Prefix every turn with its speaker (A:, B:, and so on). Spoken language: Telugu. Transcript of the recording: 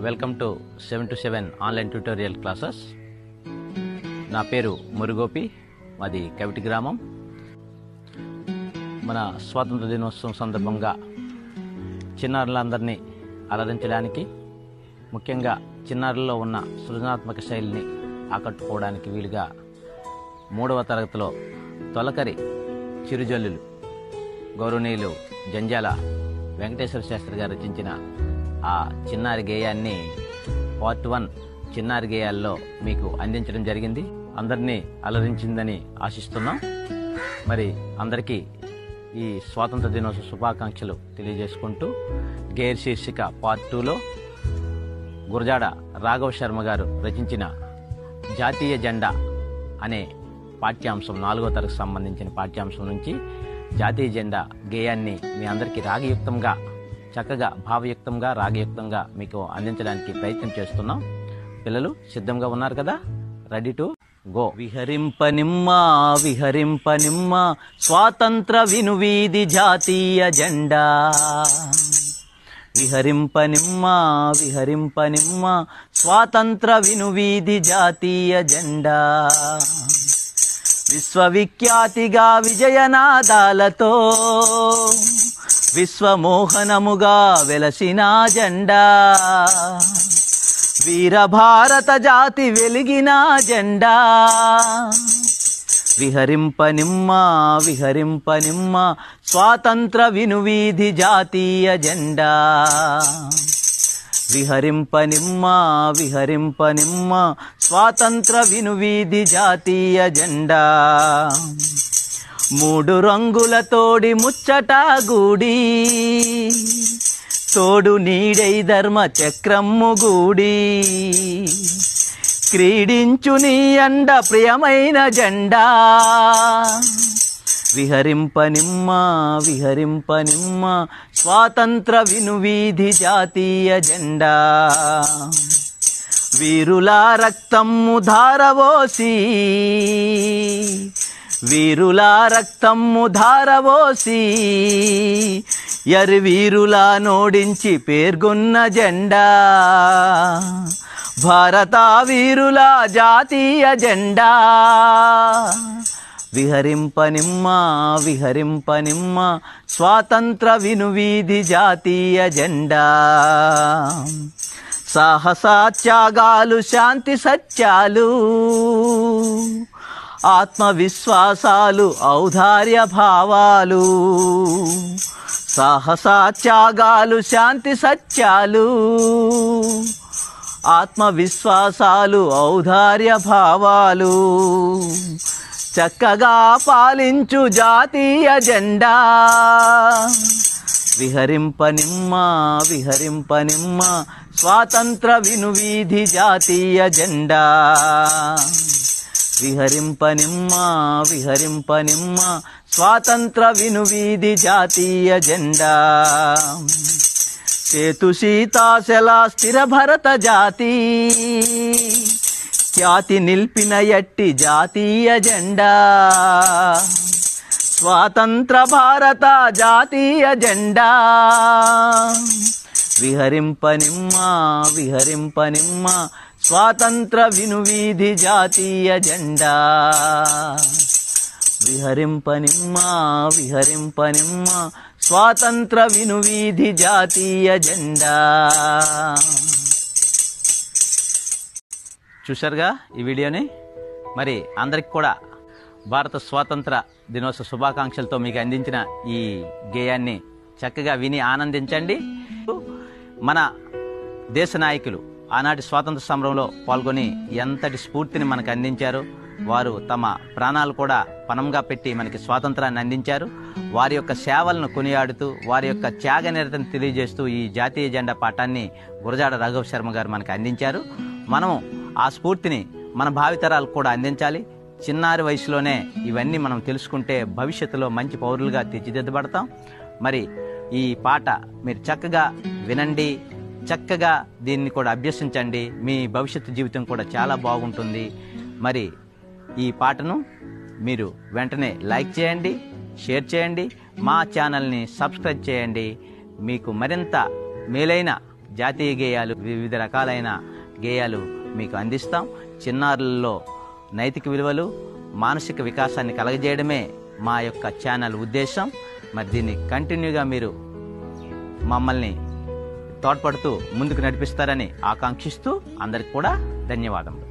A: welcome to seven to seven online tutorial classes నా పేరు మురుగోపి మాది కవిటి గ్రామం మన స్వాతంత్ర దినోత్సవం సందర్భంగా చిన్నారులందరినీ అలరించడానికి ముఖ్యంగా చిన్నారుల్లో ఉన్న సృజనాత్మక శైలిని ఆకట్టుకోవడానికి వీలుగా మూడవ తరగతిలో తొలకరి చిరుజల్లులు గౌరవనీయులు జంజాల వెంకటేశ్వర శాస్త్రి గారు రచించిన ఆ చిన్నారి గేయాన్ని పార్ట్ వన్ చిన్నారి గేయాల్లో మీకు అందించడం జరిగింది అందరినీ అలరించిందని ఆశిస్తున్నాం మరి అందరికీ ఈ స్వాతంత్ర దినోత్సవ శుభాకాంక్షలు తెలియజేసుకుంటూ గేర్ శీర్షిక పార్ట్ టూలో గురజాడ రాఘవ శర్మ గారు రచించిన జాతీయ జెండా అనే పాఠ్యాంశం నాలుగో తరగతి సంబంధించిన పాఠ్యాంశం నుంచి జాతీయ జెండా గేయాన్ని మీ అందరికీ రాగయుక్తంగా చక్కగా భావయుక్తంగా రాగయుక్తంగా మీకు అందించడానికి ప్రయత్నం చేస్తున్నాం పిల్లలు సిద్ధంగా ఉన్నారు కదా రెడీ టు గో విహరింపనిమ్మ విహరింపనిమ్మ స్వాతంత్ర వినువీధి జాతీయ జెండా విహరింపనిమ్మ విహరింపనిమ్మ స్వాతంత్ర వినువీధి జాతీయ జెండా విశ్వవిఖ్యాతిగా విజయనాదాలతో విశ్వమోహనముగా వెలసిన జెండా వీరభారత జాతి వెలిగిన జెండా విహరింపనిమ్మ విహరింపనిమ్మ స్వాతంత్ర వినువీధి జాతీయ జెండా విహరింపనిమ్మ విహరింపనిమ్మ స్వాతంత్ర వినువీధి జాతీయ జెండా మూడు రంగులతోడి ముచ్చట గూడి తోడు నీడై ధర్మ చక్రమ్ము గూడి క్రీడించు నీ అండ ప్రియమైన జెండా విహరింపనిమ్మ విహరింపనిమ్మ స్వాతంత్ర వినువీధి జాతీయ జెండా వీరుల రక్తమ్ము ధారవోసి వీరుల రక్తమ్ము ధారవోసి ఎరి వీరుల నోడించి పేర్కొన్న జెండా భారత వీరుల జాతీయ జెండా విహరింపనిమ్మ విహరింపనిమ్మ స్వాతంత్ర వినువీధి జాతీయ జెండా సాహసాత్యాగాలు శాంతి సత్యాలు ఆత్మవిశ్వాసాలు ఔదార్య భావాలు సాహసాత్యాగాలు శాంతి సత్యాలు ఆత్మవిశ్వాసాలు ఔదార్య భావాలు చక్కగా పాలించు జాతీయ జెండా విహరింపనిమ్మ విహరింపనిమ్మ స్వాతంత్ర వినువీధి జాతీయ జెండా విహరింపనిమ్మ విహరింపనిమ్మ స్వాతంత్ర వినువీధి జాతీయ జెండా సేతు సీతాశల స్థిర భరత జాతి ఖ్యాతి నిల్పిన ఎట్టి జాతీయ జెండా స్వాతంత్ర భారత జాతీయ జెండా విహరింపనిమ్మ విహరింపనిమ్మ స్వాతంత్ర వినువీధి జాతీయ జెండా విహరింపనిమ్మ విహరింపనిమ్మ స్వాతంత్ర వినువీధి జాతీయ జెండా చూశారుగా ఈ వీడియోని మరి అందరికి కూడా భారత స్వాతంత్ర దినోత్సవ శుభాకాంక్షలతో మీకు అందించిన ఈ గేయాన్ని చక్కగా విని ఆనందించండి మన దేశ నాయకులు ఆనాటి స్వాతంత్ర సమరంలో పాల్గొని ఎంతటి స్ఫూర్తిని మనకు అందించారు వారు తమ ప్రాణాలు కూడా పణంగా పెట్టి మనకి స్వాతంత్రాన్ని అందించారు వారి యొక్క సేవలను కొనియాడుతూ వారి యొక్క త్యాగ నిరతను తెలియజేస్తూ ఈ జాతీయ జెండా పాఠాన్ని గురజాడ రాఘవ శర్మ గారు మనకు అందించారు మనం ఆ స్ఫూర్తిని మన భావితరాలకు కూడా అందించాలి చిన్నారి వయసులోనే ఇవన్నీ మనం తెలుసుకుంటే భవిష్యత్తులో మంచి పౌరులుగా తీర్చిదిద్దబడతాం మరి ఈ పాట మీరు చక్కగా వినండి చక్కగా దీన్ని కూడా అభ్యసించండి మీ భవిష్యత్తు జీవితం కూడా చాలా బాగుంటుంది మరి ఈ పాటను మీరు వెంటనే లైక్ చేయండి షేర్ చేయండి మా ఛానల్ని సబ్స్క్రైబ్ చేయండి మీకు మరింత మేలైన జాతీయ గేయాలు వివిధ రకాలైన గేయాలు మీకు అందిస్తాం చిన్నారులలో నైతిక విలువలు మానసిక వికాసాన్ని కలగజేయడమే మా యొక్క ఛానల్ ఉద్దేశం మరి దీన్ని కంటిన్యూగా మీరు మమ్మల్ని తోడ్పడుతూ ముందుకు నడిపిస్తారని ఆకాంక్షిస్తూ అందరికి కూడా ధన్యవాదములు